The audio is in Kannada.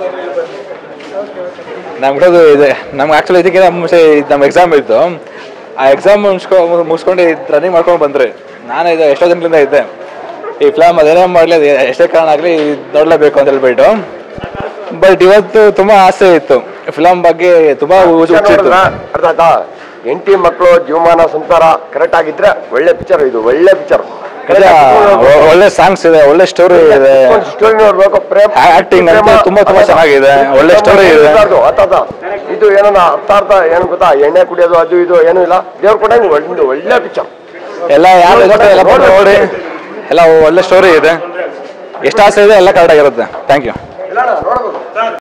ನಮ್ಗೆ ಇದೆ ನಮ್ಗೆ ಆ್ಯಕ್ಚುಲಿ ಇದಕ್ಕಿಂತ ಮುಂಚೆ ಇದ್ ನಮ್ಮ ಎಕ್ಸಾಮ್ ಇತ್ತು ಆ ಎಕ್ಸಾಮ್ ಮುಗಿಸ್ಕೊ ಮುಗಿಸ್ಕೊಂಡು ರನ್ನಿಂಗ್ ಮಾಡ್ಕೊಂಡು ಬಂದ್ರಿ ನಾನು ಇದು ಎಷ್ಟೋ ದಿನದಿಂದ ಇದ್ದೆ ಈ ಫಿಲಮ್ ಅದೇನೇ ಮಾಡಲಿ ಅದು ಎಷ್ಟೇ ಕಾರಣ ಆಗಲಿ ನೋಡಲೇಬೇಕು ಅಂತ ಹೇಳ್ಬಿಟ್ಟು ಬಟ್ ಇವತ್ತು ತುಂಬ ಆಸೆ ಇತ್ತು ಫಿಲಮ್ ಬಗ್ಗೆ ತುಂಬ ಹುಚ್ಚಿತ್ತು ನೋಡಿದ್ರ ಅರ್ಥ ಆಯ್ತಾ ಹೆಂಡತಿ ಮಕ್ಕಳು ಜೀವಮಾನ ಸಂಸಾರ ಕರೆಕ್ಟ್ ಆಗಿದ್ರೆ ಒಳ್ಳೆ ಪಿಕ್ಚರ್ ಇದು ಒಳ್ಳೆ ಪಿಕ್ಚರ್ ಮತ್ತೆ ಒ- ಒಳ್ಳೆ ಸಾಂಗ್ಸ್ ಇದೆ ಒಳ್ಳೆ ಸ್ಟೋರಿ ಇದೆ ಸ್ಟೋರಿ ನೋಡ್ಬೇಕು ಪ್ರೇಮ Acting ಅಂತೂ ತುಂಬಾ ತುಂಬಾ ಚೆನ್ನಾಗಿದೆ. ಒಳ್ಳೆ story ಇದೆ. ಅರ್ಥ ಇದು ಏನೋ ಅರ್ಥ ಅರ್ಥ ಏನು ಗೊತ್ತಾ ಎಣ್ಣೆ ಕುಡಿಯೋದು ಅದು ಇದು ಏನೂ ಇಲ್ಲ ದೇವ್ರ ಕೊಟ್ಟಂಗೆ ಒಂದು ಒಳ್ಳೆ ಪಿಕ್ಚರ್ ಎಲ್ಲ ಯಾರು ಇರುತ್ತೆ ಎಲ್ಲ ಬಂದು ನೋಡಿ ಎಲ್ಲ ಒಳ್ಳೆ ಸ್ಟೋರಿ ಇದೆ ಎಷ್ಟು ಆಸೆ ಇದೆ ಎಲ್ಲ ಕರೆಕ್ಟ್ ಆಗಿರುತ್ತೆ ಥ್ಯಾಂಕ್ ಯು ಇಲ್ಲ ನೋಡ್ಬೋದು